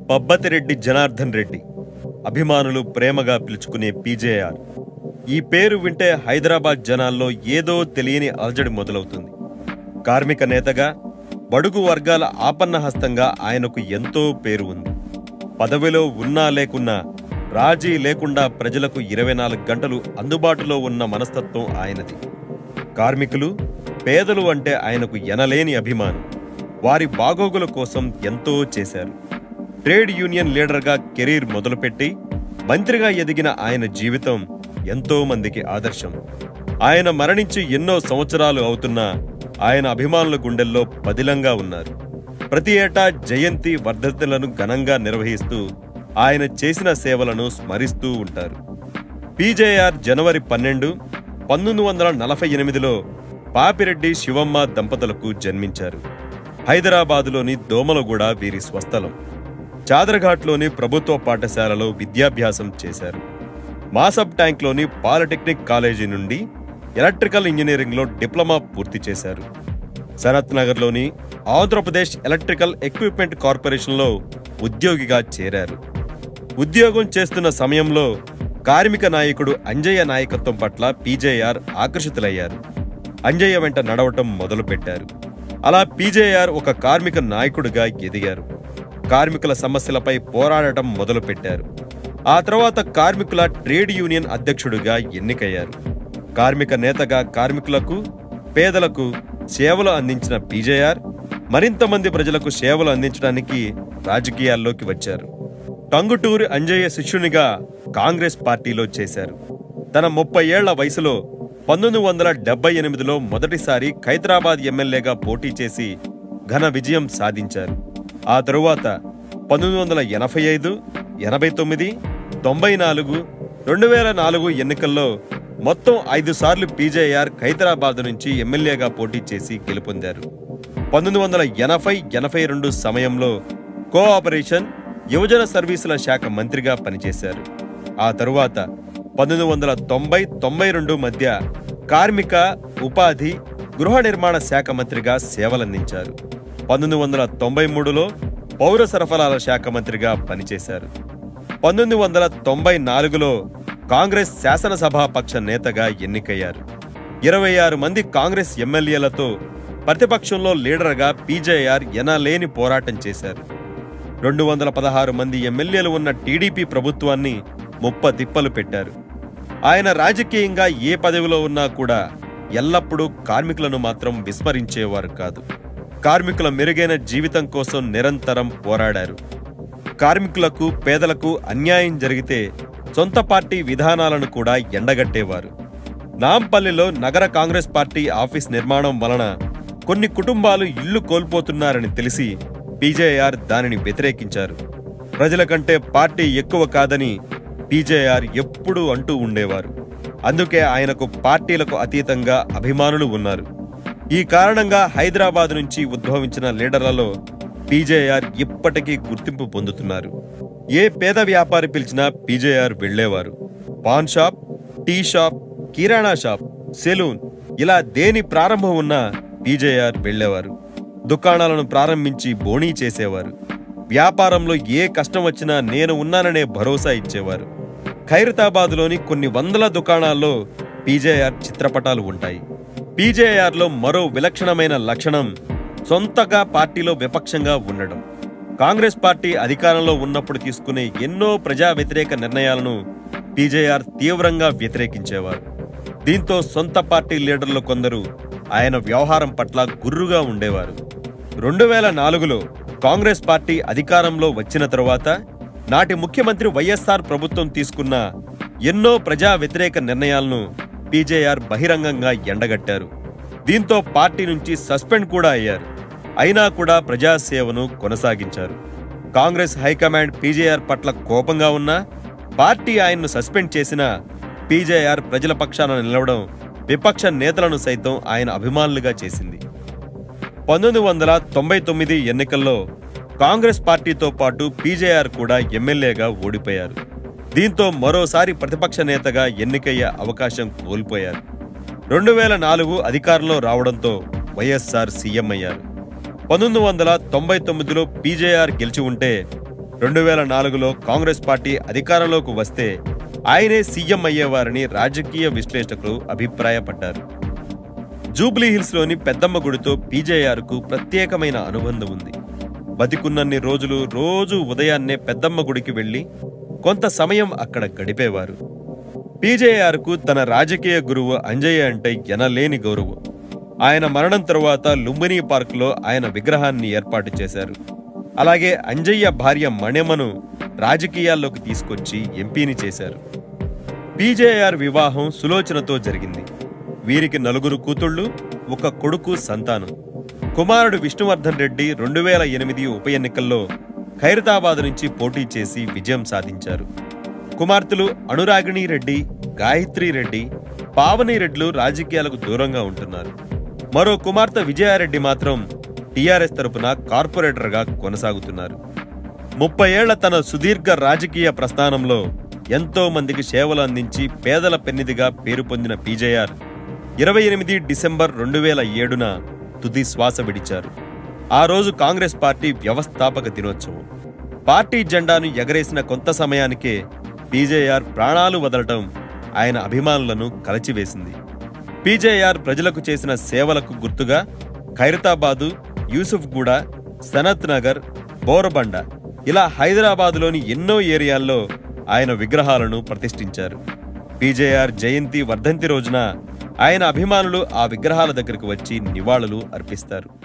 పబ్బతిరెడ్డి జనార్దన్ రెడ్డి అభిమానులు ప్రేమగా పిలుచుకునే పీజేఆర్ ఈ పేరు వింటే హైదరాబాద్ జనాల్లో ఏదో తెలియని అలజడి మొదలవుతుంది కార్మిక నేతగా బడుగు వర్గాల ఆపన్న హస్తంగా ఆయనకు ఎంతో పేరు ఉంది పదవిలో ఉన్నా లేకున్నా రాజీ లేకుండా ప్రజలకు ఇరవై నాలుగు గంటలు అందుబాటులో ఉన్న మనస్తత్వం ఆయనది కార్మికులు పేదలు అంటే ఆయనకు ఎనలేని అభిమానం వారి బాగోగుల కోసం ఎంతో చేశారు ట్రేడ్ యూనియన్ లీడర్గా కెరీర్ మొదలుపెట్టి మంత్రిగా ఎదిగిన ఆయన జీవితం ఎంతో మందికి ఆదర్శం ఆయన మరణించి ఎన్నో సంవత్సరాలు అవుతున్నా ఆయన అభిమానుల గుండెల్లో పదిలంగా ఉన్నారు ప్రతి ఏటా జయంతి వర్ధంతులను ఘనంగా నిర్వహిస్తూ ఆయన చేసిన సేవలను స్మరిస్తూ ఉంటారు పీజేఆర్ జనవరి పన్నెండు పంతొమ్మిది వందల నలభై ఎనిమిదిలో పాపిరెడ్డి శివమ్మ దంపతులకు జన్మించారు హైదరాబాదులోని దోమలగూడ వీరి స్వస్థలం చాదరఘాట్లోని ప్రభుత్వ పాఠశాలలో విద్యాభ్యాసం చేశారు మాసబ్ ట్యాంక్లోని పాలిటెక్నిక్ కాలేజీ నుండి ఎలక్ట్రికల్ ఇంజనీరింగ్లో డిప్లొమా పూర్తి చేశారు సనత్ నగర్లోని ఆంధ్రప్రదేశ్ ఎలక్ట్రికల్ ఎక్విప్మెంట్ కార్పొరేషన్లో ఉద్యోగిగా చేరారు ఉద్యోగం చేస్తున్న సమయంలో కార్మిక నాయకుడు అంజయ్య నాయకత్వం పట్ల పీజేఆర్ ఆకర్షితులయ్యారు అంజయ్య వెంట నడవటం మొదలుపెట్టారు అలా పీజేఆర్ ఒక కార్మిక నాయకుడిగా ఎదిగారు కార్మికుల సమస్యలపై పోరాడటం మొదలుపెట్టారు ఆ తర్వాత కార్మికుల ట్రేడ్ యూనియన్ అధ్యక్షుడిగా ఎన్నికయ్యారు కార్మిక నేతగా కార్మికులకు పేదలకు సేవలు అందించిన పీజేఆర్ మరింత మంది ప్రజలకు సేవలు అందించడానికి రాజకీయాల్లోకి వచ్చారు టంగుటూరి అంజయ్య శిష్యునిగా కాంగ్రెస్ పార్టీలో చేశారు తన ముప్పై ఏళ్ల వయసులో పంతొమ్మిది వందల డెబ్బై ఎనిమిదిలో మొదటిసారి ఖైదరాబాద్ ఎమ్మెల్యేగా పోటీ చేసి ఘన విజయం సాధించారు ఆ తరువాత పంతొమ్మిది వందల ఎనభై ఐదు ఎనభై తొమ్మిది తొంభై నాలుగు రెండు వేల నాలుగు ఎన్నికల్లో మొత్తం ఐదు సార్లు పీజేఆర్ ఖైదరాబాద్ నుంచి ఎమ్మెల్యేగా పోటీ చేసి గెలుపొందారు పంతొమ్మిది వందల ఎనభై ఎనభై రెండు సమయంలో కోఆపరేషన్ యువజన సర్వీసుల శాఖ మంత్రిగా పనిచేశారు ఆ తరువాత పంతొమ్మిది వందల తొంభై తొంభై రెండు మధ్య కార్మిక ఉపాధి గృహ నిర్మాణ శాఖ మంత్రిగా సేవలందించారు పంతొమ్మిది వందల తొంభై మూడులో పౌర సరఫరాల శాఖ మంత్రిగా పనిచేశారు పంతొమ్మిది వందల తొంభై నాలుగులో కాంగ్రెస్ శాసనసభాపక్ష నేతగా ఎన్నికయ్యారు ఇరవై ఆరు మంది కాంగ్రెస్ ఎమ్మెల్యేలతో ప్రతిపక్షంలో లీడర్గా పీజేఆర్ ఎనలేని పోరాటం చేశారు రెండు వందల పదహారు మంది ఎమ్మెల్యేలు ఉన్న టీడీపీ ప్రభుత్వాన్ని ముప్ప తిప్పలు పెట్టారు ఆయన రాజకీయంగా ఏ పదవిలో ఉన్నా కూడా ఎల్లప్పుడూ కార్మికులను మాత్రం విస్మరించేవారు కాదు కార్మికుల మెరుగైన జీవితం కోసం నిరంతరం పోరాడారు కార్మికులకు పేదలకు అన్యాయం జరిగితే సొంత పార్టీ విధానాలను కూడా ఎండగట్టేవారు నాంపల్లిలో నగర కాంగ్రెస్ పార్టీ ఆఫీస్ నిర్మాణం వలన కొన్ని కుటుంబాలు ఇల్లు కోల్పోతున్నారని తెలిసి పీజేఆర్ దానిని వ్యతిరేకించారు ప్రజల కంటే పార్టీ ఎక్కువ కాదని పీజేఆర్ ఎప్పుడూ అంటూ ఉండేవారు అందుకే ఆయనకు పార్టీలకు అతీతంగా అభిమానులు ఉన్నారు ఈ కారణంగా హైదరాబాద్ నుంచి ఉద్భవించిన లీడర్లలో పీజేఆర్ ఇప్పటికీ గుర్తింపు పొందుతున్నారు ఏ పేద వ్యాపారి పిలిచినా పీజేఆర్ వెళ్లేవారు paan shop tea shop kirana shop salon ఇలా దేని ప్రారంభం ఉన్నా పీజేఆర్ వెళ్లేవారు దుకాణాలను ప్రారంభించి బోణీ చేసేవారు వ్యాపారంలో ఏ కష్టం వచ్చినా నేను ఉన్నాననే భరోసా ఇచ్చేవారు ఖైరతాబాద్లోని కొన్ని వందల దుకాణాల్లో పీజేఆర్ చిత్రపటాలు ఉంటాయి పీజేఆర్లో మరో విలక్షణమైన లక్షణం సొంతగా పార్టీలో విపక్షంగా ఉండడం కాంగ్రెస్ పార్టీ అధికారంలో ఉన్నప్పుడు తీసుకునే ఎన్నో ప్రజా వ్యతిరేక నిర్ణయాలను పీజేఆర్ తీవ్రంగా వ్యతిరేకించేవారు దీంతో సొంత పార్టీ లీడర్లు కొందరు ఆయన వ్యవహారం పట్ల గుర్రుగా ఉండేవారు రెండు వేల నాలుగులో కాంగ్రెస్ పార్టీ అధికారంలో వచ్చిన తరువాత నాటి ముఖ్యమంత్రి వైఎస్ఆర్ ప్రభుత్వం తీసుకున్న ఎన్నో ప్రజా వ్యతిరేక నిర్ణయాలను పీజేఆర్ బహిరంగంగా ఎండగట్టారు దీంతో పార్టీ నుంచి సస్పెండ్ కూడా అయ్యారు అయినా కూడా ప్రజాసేవను కొనసాగించారు కాంగ్రెస్ హైకమాండ్ పీజేఆర్ పట్ల కోపంగా ఉన్నా పార్టీ ఆయన్ను సస్పెండ్ చేసినా పీజేఆర్ ప్రజల పక్షాన నిలవడం విపక్ష నేతలను సైతం ఆయన అభిమానులుగా చేసింది పంతొమ్మిది వందల తొంభై తొమ్మిది ఎన్నికల్లో కాంగ్రెస్ పార్టీతో పాటు పీజేఆర్ కూడా ఎమ్మెల్యేగా ఓడిపోయారు దీంతో మరోసారి ప్రతిపక్ష నేతగా ఎన్నికయ్యే అవకాశం కోల్పోయారు రెండు వేల నాలుగు అధికారంలో రావడంతో వైఎస్ఆర్ సీఎం అయ్యారు పంతొమ్మిది వందల తొంభై తొమ్మిదిలో పీజేఆర్ గెలిచి ఉంటే రెండు వేల నాలుగులో కాంగ్రెస్ పార్టీ అధికారంలోకి వస్తే ఆయనే సీఎం అయ్యేవారని రాజకీయ విశ్లేషకులు అభిప్రాయపడ్డారు జూబ్లీ హిల్స్లోని పెద్దమ్మ గుడితో పీజేఆర్కు ప్రత్యేకమైన అనుబంధం ఉంది బతికున్నన్ని రోజులు రోజు ఉదయాన్నే పెద్దమ్మ గుడికి వెళ్లి కొంత సమయం అక్కడ గడిపేవారు పీజేఆర్కు తన రాజకీయ గురువు అంజయ్య అంటే ఎనలేని గౌరవం ఆయన మరణం తరువాత లుంబిని పార్కులో ఆయన విగ్రహాన్ని ఏర్పాటు చేశారు అలాగే అంజయ్య భార్య మణెమను రాజకీయాల్లోకి తీసుకొచ్చి ఎంపీని చేశారు పీజేఆర్ వివాహం సులోచనతో జరిగింది వీరికి నలుగురు కూతుళ్ళు ఒక కొడుకు సంతానం కుమారుడు విష్ణువర్ధన్ రెడ్డి రెండు వేల ఎనిమిది ఉప ఎన్నికల్లో ఖైరతాబాద్ నుంచి పోటీ చేసి విజయం సాధించారు కుమార్తెలు అనురాగిణి రెడ్డి గాయత్రి రెడ్డి పావని రెడ్లు రాజకీయాలకు దూరంగా ఉంటున్నారు మరో కుమార్తె విజయారెడ్డి మాత్రం టీఆర్ఎస్ తరపున కార్పొరేటర్గా కొనసాగుతున్నారు ముప్పై ఏళ్ల తన సుదీర్ఘ రాజకీయ ప్రస్థానంలో ఎంతో మందికి సేవలు అందించి పేదల పెన్నిదిగా పేరు పొందిన పీజేఆర్ ఇరవై ఎనిమిది డిసెంబర్ రెండు వేల ఏడున తుది శ్వాస విడిచారు ఆ రోజు కాంగ్రెస్ పార్టీ వ్యవస్థాపక దినోత్సవం పార్టీ జెండాను ఎగరేసిన కొంత సమయానికే పీజేఆర్ ప్రాణాలు వదలటం ఆయన అభిమానులను కలచివేసింది పీజేఆర్ ప్రజలకు చేసిన సేవలకు గుర్తుగా ఖైరతాబాదు యూసుఫ్గూడ సనత్ నగర్ బోరబండ ఇలా హైదరాబాదులోని ఎన్నో ఏరియాల్లో ఆయన విగ్రహాలను ప్రతిష్ఠించారు పీజేఆర్ జయంతి వర్ధంతి రోజున ఆయన అభిమానులు ఆ విగ్రహాల దగ్గరకు వచ్చి నివాళులు అర్పిస్తారు